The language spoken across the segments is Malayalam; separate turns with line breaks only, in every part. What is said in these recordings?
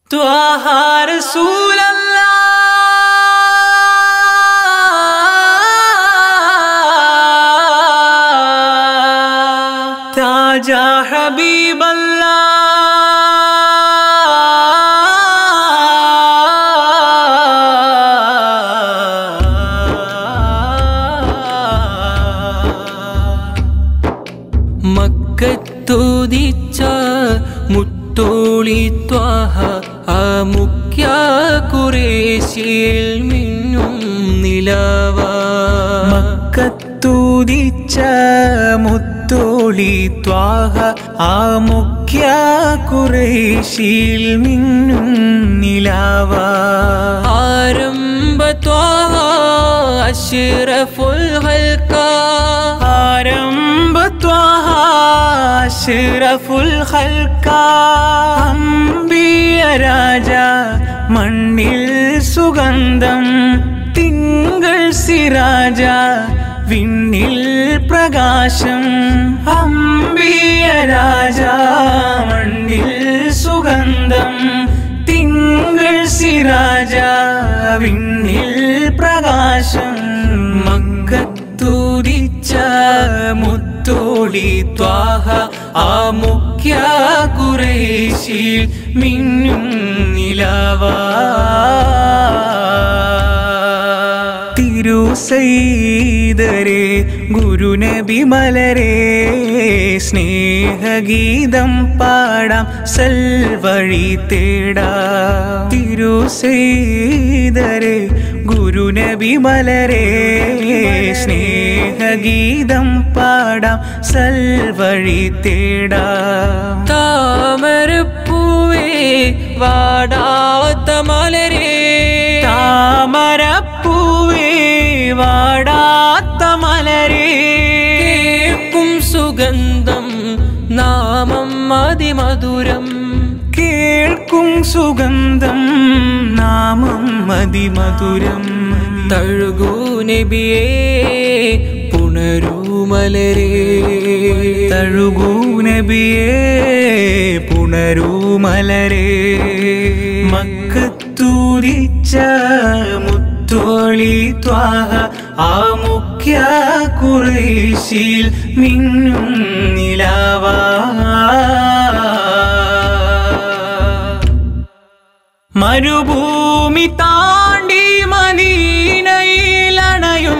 ത്വാഹ റസൂലല്ലാ താജ ഹബീബല്ലാ മക്കത്തുദിച്ച മുത്തോളി ത്വാഹ ആ മുഖ്യ കുറേശിയിൽ മിന്നും നിലവ മക്കത്തുദിച്ച മുത്തോളി ത്വാഹ ആ മുഖ്യ കുറേശിയിൽ മിന്നും നിലവ ആരംഭ ത്വാഹ അഷ്റഫുൽ ഹൽക്ക ആരംഭ ത്വാഹ അഷ്റഫുൽ ഹൽക്ക അമ്പിയ രാജ മണ്ണിൽ സുഗന്ധം തിങ്കൾ സിരാജ വിണ്ണിൽ പ്രകാശം അമ്പിയ രാജ മണ്ണിൽ സുഗന്ധം തിങ്കൾ സിരാജ വിണ്ണിൽ പ്രകാശം മക്കത്തൂരിച്ച മുത്തോളി ത്വാഹ ആ മുഖ്യ കുറേശിൽ മിന്നും നിലവാ തിരുസൈതരെ ഗുരുനബി മലരെ സ്നേഹഗീതം പാടാം സൽവഴി തേടാം തിരുസൈതരെ ഗുരുനബി മലരെ സ്നേഹഗീതം പാടാം സൽവഴി തേടാം താമരപ്പൂവേ വാടാത്ത മലരേ താമരപ്പൂവേ വാടാത്ത മലരേ കേൾക്കും സുഗന്ധം നാമം അതിമധുരം കേൾക്കും സുഗന്ധം നാമം അതിമധുരം തഴുകൂ നബിയേ പുണരൂ മലരേ തഴുകൂ നബിയേ പുണരൂ മലരേ മക്കത്തൂരിച്ച മുത്തോളി ത്വാഹ ആ മുഖ്യ കുറേശിൽ മിന്നും നിലവാ മരുഭൂമി താണ്ടി മദീനയിലണയും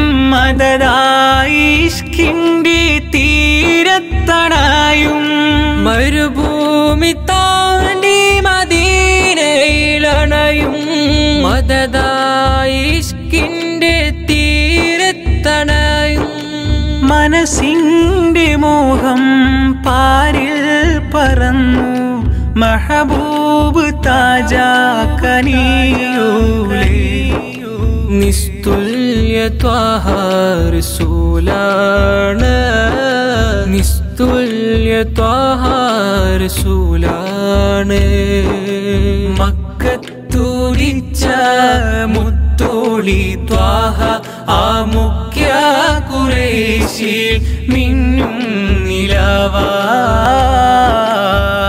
മദദായിഷ്കിൻ്റെ തീരത്തണയും മരുഭൂമി താണ്ടി മദീനയിലണയും മദദായിഷ്കിൻ്റെ തീരത്തണയും മനസ്സിൻ്റെ മോഹം പാരിൽ പറന്നു മഹബൂബ് താജ കനിയൂലേ നിസ്തുല്യ ത്വാഹാർസൂലാണ് നിസ്തുല്യ ത്വാഹാർസൂലാണ് മക്കത്തൂരിച്ച മുത്തോളി ത്വാഹ ആ മുഖ്യ കുറേശിൽ മിന്നും നിലവാ